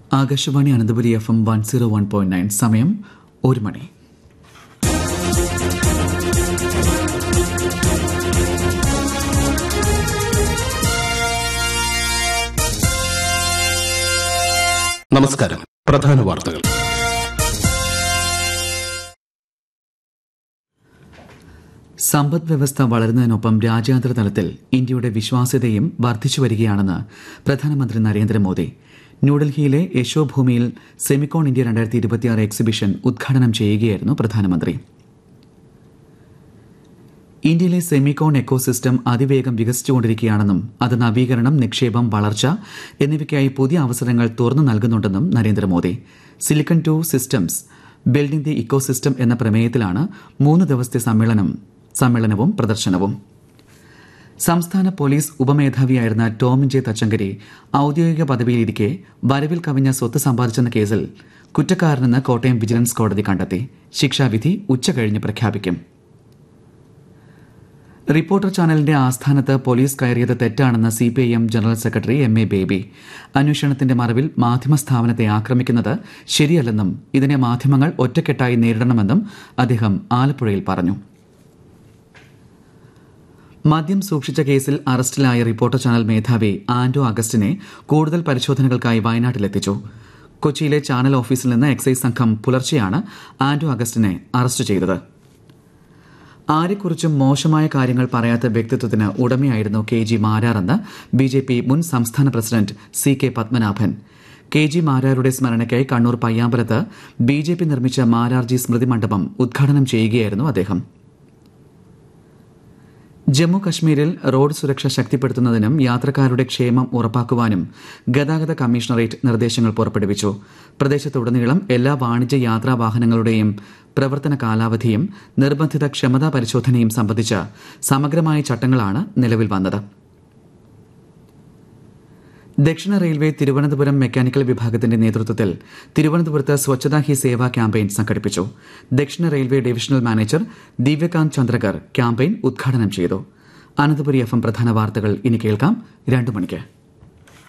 Akashvani Ananthapuri F M one zero one point nine സമയം ഒരു മണി നമസ്കാരം പ്രധാന വാർത്തകൾ സമ്പദ് വ്യവസ്ഥ വളരുന്നതിനൊപ്പം രാജ്യാന്തര തലത്തിൽ ഇന്ത്യയുടെ വിശ്വാസ്യതയും വർദ്ധിച്ചു വരികയാണെന്ന് പ്രധാനമന്ത്രി നരേന്ദ്രമോദി ന്യൂഡൽഹിയിലെ യശോഭൂമിയിൽ സെമിക്കോൺ ഇന്ത്യ രണ്ടായിരത്തി ഇരുപത്തിയാറ് എക്സിബിഷൻ ഉദ്ഘാടനം ചെയ്യുകയായിരുന്നു പ്രധാനമന്ത്രി ഇന്ത്യയിലെ സെമിക്കോൺ എക്കോസിസ്റ്റം അതിവേഗം വികസിച്ചുകൊണ്ടിരിക്കുകയാണെന്നും അത് നവീകരണം നിക്ഷേപം വളർച്ച എന്നിവയ്ക്കായി പുതിയ അവസരങ്ങൾ തുറന്നു നൽകുന്നുണ്ടെന്നും Narendra Modi silicon to systems building the ecosystem എന്ന പ്രമേയത്തിലാണ് മൂന്ന് ദിവസത്തെ സമ്മേളനം സമ്മേളനവും പ്രദർശനവും സംസ്ഥാന പോലീസ് ഉപമേധാവിയായിരുന്ന ടോമിൻ ജെ തച്ചങ്കരി ഔദ്യോഗിക പദവിയിലിരിക്കെ വരവിൽ കവിഞ്ഞ സ്വത്ത് സമ്പാദിച്ചെന്ന കേസിൽ കുറ്റക്കാരനെന്ന് കോട്ടയം വിജിലൻസ് കോടതി കണ്ടെത്തി ശിക്ഷാവിധി ഉച്ചകഴിഞ്ഞ് പ്രഖ്യാപിക്കും റിപ്പോർട്ടർ ചാനലിന്റെ ആസ്ഥാനത്ത് പോലീസ് കയറിയത് തെറ്റാണെന്ന് C P I M general secretary M A Baby അന്വേഷണത്തിന്റെ മറവിൽ മാധ്യമ സ്ഥാപനത്തെ ആക്രമിക്കുന്നത് ശരിയല്ലെന്നും ഇതിനെ മാധ്യമങ്ങൾ ഒറ്റക്കെട്ടായി നേരിടണമെന്നും അദ്ദേഹം ആലപ്പുഴയിൽ പറഞ്ഞു മദ്യം സൂക്ഷിച്ച കേസിൽ അറസ്റ്റിലായ റിപ്പോർട്ടർ ചാനൽ മേധാവി ആന്റോ അഗസ്റ്റിനെ കൂടുതൽ പരിശോധനകൾക്കായി വയനാട്ടിലെത്തിച്ചു കൊച്ചിയിലെ ചാനൽ ഓഫീസിൽ നിന്ന് എക്സൈസ് സംഘം പുലർച്ചെയാണ് ആന്റോ അഗസ്റ്റിനെ അറസ്റ്റ് ചെയ്തത് ആരെക്കുറിച്ചും മോശമായ കാര്യങ്ങൾ പറയാത്ത വ്യക്തിത്വത്തിന് ഉടമയായിരുന്നു കെ ജി മാരാറെന്ന് ബി ജെ പി മുൻ സംസ്ഥാന president C K Padmanabhan K G മാരാരുടെ സ്മരണയ്ക്കായി കണ്ണൂർ പയ്യാമ്പലത്ത് ബി ജെ പി നിർമ്മിച്ച മാരാർജി സ്മൃതി മണ്ഡപം ഉദ്ഘാടനം ചെയ്യുകയായിരുന്നു അദ്ദേഹം ജമ്മു കശ്മീരിൽ റോഡ് സുരക്ഷ ശക്തിപ്പെടുത്തുന്നതിനും യാത്രക്കാരുടെ ക്ഷേമം ഉറപ്പാക്കുവാനും ഗതാഗത കമ്മീഷണറേറ്റ് നിർദ്ദേശങ്ങൾ പുറപ്പെടുവിച്ചു പ്രദേശത്തുടനീളം എല്ലാ വാണിജ്യ യാത്രാ വാഹനങ്ങളുടെയും പ്രവർത്തന കാലാവധിയും നിർബന്ധിത ക്ഷമതാ പരിശോധനയും സംബന്ധിച്ച സമഗ്രമായ ചട്ടങ്ങളാണ് നിലവിൽ വന്നത് ദക്ഷിണ റെയിൽവേ തിരുവനന്തപുരം മെക്കാനിക്കൽ വിഭാഗത്തിന്റെ നേതൃത്വത്തിൽ തിരുവനന്തപുരത്ത് സ്വച്ഛതാ ഹി സേവ ക്യാമ്പയിൻ സംഘടിപ്പിച്ചു ദക്ഷിണ railway divisional manager Divyakant Chandrakar campaign ഉദ്ഘാടനം ചെയ്തു അനന്തപുരി എഫ് എം പ്രധാന വാർത്തകൾ ഇനി കേൾക്കാം രണ്ടു മണിക്ക്